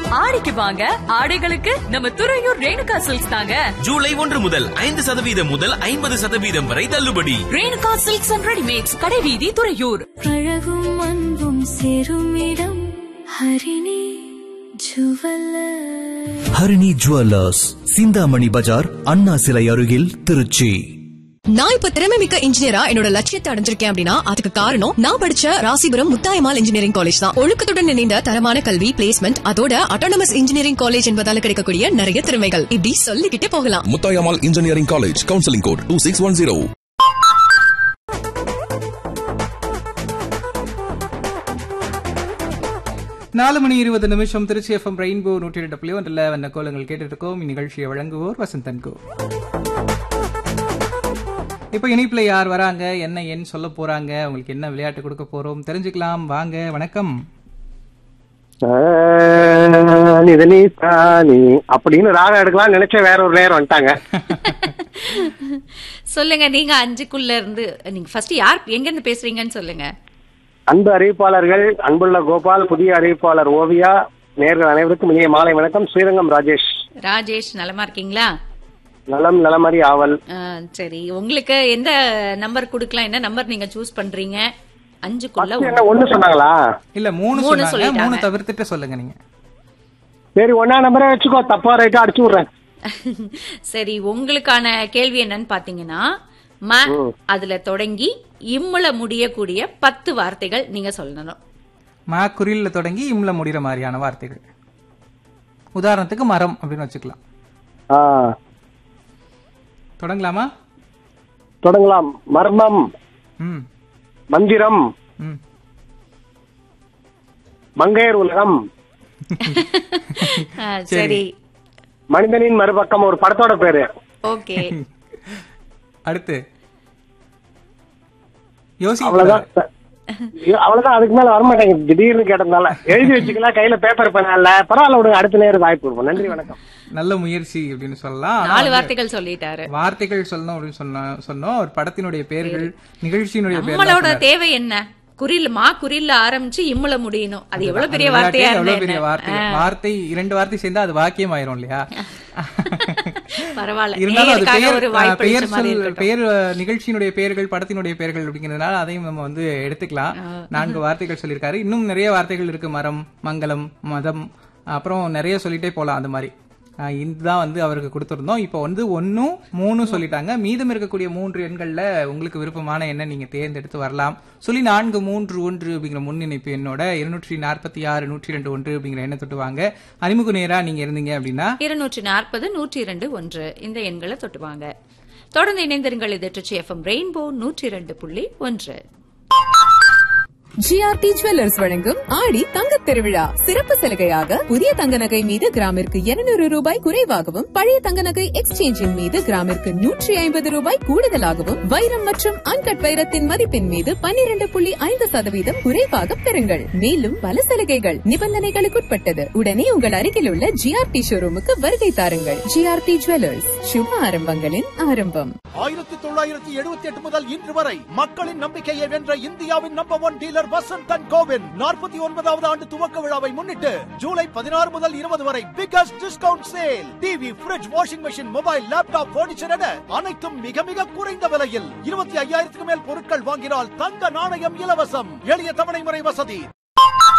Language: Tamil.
ஆடிக்கு வாங்க ஆடைகளுக்கு நம்ம துறையூர் ரேணுகா சில்க்ஸ் தாங்க ஜூலை ஒன்று முதல் ஐந்து சதவீதம் முதல் ஐம்பது சதவீதம் வரை தள்ளுபடி ரேணுகா சில்க்ஸ் அண்ட் ரெடிமேட்ஸ் கடைவீதி துறையூர் அழகும் அன்பும் சேரும் இடம் ஹரிணி ஜுவல்லர் ஹரிணி ஜுவல்லர்ஸ் சிந்தாமணி பஜார் அண்ணா சிலை அருகில் திருச்சி நான் இப்ப திறமை மிக்க இன்ஜினியரா என்னோட லட்சியத்தை அடைஞ்சிருக்கேன் அப்படின்னா அதுக்கு காரணம் நான் படிச்ச ராசிபுரம் முத்தாயமால் இன்ஜினியரிங் காலேஜ் தான் ஒழுக்கத்துடன் இணைந்த தரமான கல்வி பிளேஸ்மெண்ட் அதோட அட்டானமஸ் இன்ஜினியரிங் காலேஜ் என்பதால கிடைக்கக்கூடிய நிறைய திறமைகள் இப்படி சொல்லிக்கிட்டே போகலாம் Muthayammal engineering college counselling code two six one zero நாலு மணி இருபது நிமிஷம் திருச்சி எஃப்எம் ரெயின்போ நூற்றி ரெண்டு புள்ளி ஒன்றில் வந்த கோலங்கள் கேட்டுட்டு இருக்கோம் இந்நிகழ்ச்சியை வழங்குவோர் வசந்தன் கோ இப்போ இணைப்புல யார் வராங்க என்ன எண் சொல்ல போறாங்க உங்களுக்கு என்ன விளையாட்டு கொடுக்க போறோம் தெரிஞ்சுக்கலாம் வாங்க வணக்கம் நிதனி சாணி அப்படின்னு ராகம் எடுக்கலாம் நினைச்ச வேற ஒரு நேரம் வந்துட்டாங்க சொல்லுங்க நீங்க அஞ்சுக்குள்ள இருந்து நீங்க ஃபர்ஸ்ட் யார் எங்க இருந்து பேசுறீங்கன்னு சொல்லுங்க அன்பு அறிவிப்பாளர்கள் அன்புள்ள கோபால் புதிய அறிவிப்பாளர் ஓவியா நேர்கள் அனைவருக்கும் இனிய மாலை வணக்கம் ஸ்ரீரங்கம் ராஜேஷ் ராஜேஷ் நலமா இருக்கீங்களா நலம் நலமறி ஆவல் ஆ, சரி உங்களுக்கு எந்த நம்பர் கொடுக்கலாம் என்ன நம்பர் நீங்க சூஸ் பண்றீங்க அஞ்சுக்குள்ள First என்ன ஒண்ணு சொன்னாங்களா இல்ல மூணு மூணு சொன்னாங்க சொல்லிட்டாங்க. மூணு தவிர்த்துட்டு சொல்லுங்க நீங்க சரி ஒன்னா நம்பரே வச்சுக்கோ தப்பா ரைட்டா அடிச்சு விடுறேன் சரி உங்களுக்கான கேள்வி என்னன்னு பாத்தீங்கன்னா ம அதுல தொடங்கி இம்முல முடியக்கூடிய பத்து வார்த்தைகள் நீங்க சொல்லணும் மா குறில்ல தொடங்கி இம்ல முடிகிற மாதிரியான வார்த்தைகள் உதாரணத்துக்கு மரம் அப்படின்னு வச்சுக்கலாம் ஆ, தொடங்கலாமா தொடங்கலாம் மர்மம் ம் மந்திரம் ம் மங்கையர் உலகம் ஆ, சரி மனிதனின் மறுபக்கம் ஒரு படத்தோட பேரு ஓகே அடுத்து யோசி அவ்வளவுதான் அவ்வளவுதான் அதுக்கு மேல வரமாட்டேங்குது திடீர்னு கேட்டதுனால எழுதி வச்சுக்கலாம் கையில பேப்பர் பண்ணல பரவாயில்ல விடுங்க அடுத்த நேரம் வாய்ப்பு இருக்கும் நன்றி வணக்கம் நல்ல முயற்சி அப்படின்னு சொல்லலாம் ஆனா நாலு வந்து வார்த்தைகள் சொல்லிட்டாரு வார்த்தைகள் சொல்லணும் அப்படின்னு சொன்ன சொன்னோம் ஒரு படத்தினுடைய பெயர்கள் நிகழ்ச்சியினுடைய நம்மளோட பேர்கள் தேவை என்ன குறில் மா குறில்ல ஆரம்பிச்சு இம்முல முடியணும் அது எவ்வளவு பெரிய வார்த்தையா இருந்தா எவ்வளவு பெரிய என்ன? வார்த்தை வார்த்தை இரண்டு வார்த்தை சேர்ந்தா அது வாக்கியம் ஆயிரும் இல்லையா பரவாயில்ல இருந்தாலும் அது நேயருக்காக பெயர் ஒரு அஹ், வாய்ப்பு பெயர் அளிச்ச மாதிரி சொல் இருக்கட்டும். பெயர் அஹ், நிகழ்ச்சியினுடைய பெயர்கள் படத்தினுடைய பெயர்கள் அப்படிங்கிறதுனால அதையும் நம்ம வந்து எடுத்துக்கலாம் நான்கு வார்த்தைகள் சொல்லியிருக்காரு இன்னும் நிறைய வார்த்தைகள் இருக்கு மரம் மங்களம் மதம் அப்புறம் நிறைய சொல்லிட்டே போலாம் அந்த மாதிரி அஹ், இதுதான் வந்து அவருக்கு கொடுத்திருந்தோம் இப்போ வந்து ஒன்னும் மூணும் சொல்லிட்டாங்க மீதம் இருக்கக்கூடிய மூன்று எண்கள்ல உங்களுக்கு விருப்பமான எண்ணை நீங்க தேர்ந்தெடுத்து வரலாம் சொல்லி நான்கு மூன்று ஒன்று அப்படிங்கிற முன்னிணைப்பு எண்ணோட இருநூற்றி நாற்பத்தி ஆறு நூற்றி ரெண்டு ஒன்று அப்படிங்கிற எண்ணை தொட்டு வாங்க அறிமுக நேரா நீங்க இருந்தீங்க அப்படின்னா இருநூற்றி நாற்பது நூற்றி இரண்டு ஒன்று இந்த எண்களை தொட்டுவாங்க தொடர்ந்து இணைந்திருங்கள் இது ட்ரிச்சி எஃப்எம் ரெயின்போ நூற்றி இரண்டு புள்ளி ஒன்று ஜிஆர்டி ஜுவல்லர்ஸ் வழங்கும் ஆடி தங்கத் திருவிழா சிறப்பு சலுகையாக புதிய தங்க நகை மீது கிராமிற்கு 200 ரூபாய் குறைவாகவும் பழைய தங்க நகை எக்ஸ்சேஞ்சின் மீது கிராமிற்கு நூற்றி ஐம்பது ரூபாய் கூடுதலாகவும் வைரம் மற்றும் அன்கட் வைரத்தின் மதிப்பின் மீது 12.5% புள்ளி ஐந்து சதவீதம் குறைவாக பெறுங்கள் மேலும் பல சலுகைகள் நிபந்தனைகளுக்குட்பட்டது உடனே உங்கள் அருகில் உள்ள ஜிஆர்டி ஷோரூமுக்கு வருகை தாருங்கள் ஜிஆர்டி ஜுவல்லர்ஸ் சுப ஆரம்பங்களின் ஆரம்பம் ஆயிரத்தி தொள்ளாயிரத்தி எழுபத்தி எட்டு முதல் இன்று வரை மக்களின் நம்பிக்கையை வென்ற இந்தியாவின் number one dealer Vasanth and கோவின் நாற்பத்தி ஒன்பதாவது ஆண்டு துவக்க விழாவை முன்னிட்டு ஜூலை பதினாறு முதல் இருபது வரை biggest discount sale TV fridge washing machine mobile laptop furniture என அனைத்தும் மிக மிக குறைந்த விலையில் இருபத்தி ஐயாயிரத்துக்கு மேல் பொருட்கள் வாங்கினால் தங்க நாணயம் இலவசம் எளிய தவணை முறை வசதி